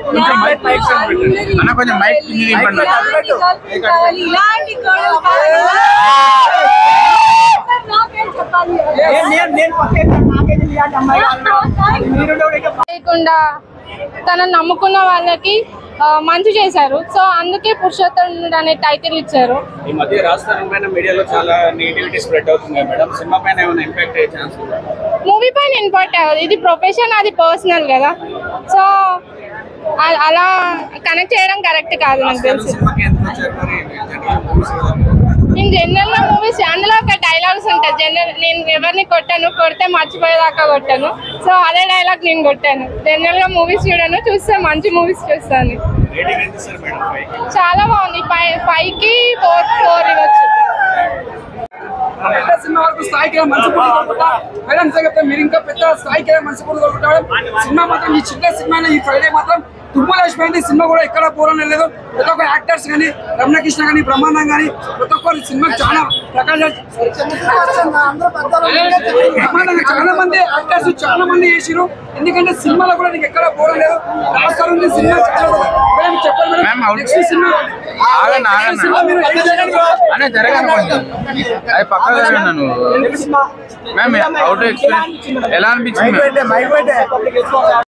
కొంచెం mic mic side పెట్టండి. అన్న కొంచెం మైక్ కింద దింపండి ఇలాంటి girlfriend కావాలి, ఇలాంటి కోడలు కావాలి. నా పేరు చెప్పాలి. లేకుండా తనని నమ్ముకున్న వాళ్ళకి ఆ, మంచి చేశారు సో అందుకే పురుషోత్తముడు అనే టైటిల్ ఇచ్చారు ఈ మధ్య రాజస్థాన్ పైన మీడియాలో చాలా నెగిటివిటీ స్ప్రెడ్ అవుతుంది మేడం సినిమా పైన ఏమైనా ఇంపాక్ట్ అయ్యే ఛాన్స్ ఉందా మూవీ పైన ఇంపార్ట్ అవ్వదు ఇది ప్రొఫెషన్ అది పర్సనల్ కదా సో అ- అలా కనెక్ట్ చేయడం కరెక్ట్ కాదు నాకు తెలిసి సినిమాకి ఎందుకు వచ్చారు మరి జనరల్ మూవీస్ కదా నేను జనరల్ గా మూవీస్ అందులో ఒక డైలాగ్స్ ఉంటాయి జనరల్ నేను ఎవరిని కొట్టాను కొడితే మర్చిపోయేదాకా కొట్టాను సో అదే డైలాగ్ నేను కొట్టాను జనరల్ గా మూవీస్ చూడను చూస్తే మంచి మూవీస్ చూస్తాను రేటింగ్ ఎంత ఇస్తారు మేడం ఫైవ్ చాలా బాగుంది ఫైవ్ ఫైవ్ కి ఫోర్ ఫోర్ ఇవ్వచ్చు పెద్ద సినిమా వరకు స్థాయికి మంచి పూలు కొనుక్కుంటా మేడం చెప్తే మీరు ఇంకా పెద్ద స్థాయికి మంచి పూలు కొనుక్కుంటాడు సినిమా మాత్రం ఈ చిన్న సినిమా ఈ ఫ్రైడే మాత్రం తుమ్మలేసిపోయింది సినిమా కూడా ఎక్కడ పోవడం లేదు ప్రతి ఒక్క యాక్టర్స్ కానీ రమణకృష్ణ కానీ బ్రహ్మాండం కానీ ప్రతి ఒక్కరు సినిమా చాలా ప్రకాశ్ బ్రహ్మాండంగా చాలా మంది యాక్టర్స్ చాలా మంది చేసిరు ఎందుకంటే సినిమాలో కూడా నీకు ఎక్కడ పోవడం లేదు రాస్తారు ఉంది సినిమా చాలా మేడం చెప్పండి madam ma'am, out next cinema ఆగండి ఆగండి సినిమా మీరు ఏం చేయాలి? అనే జరగను కొంచెం అది పక్కగా జరగను నువ్వు మ్యామ్ అవుట్ ఎక్స్పీరియన్స్ ఎలా అనిపించింది మ్యామ్?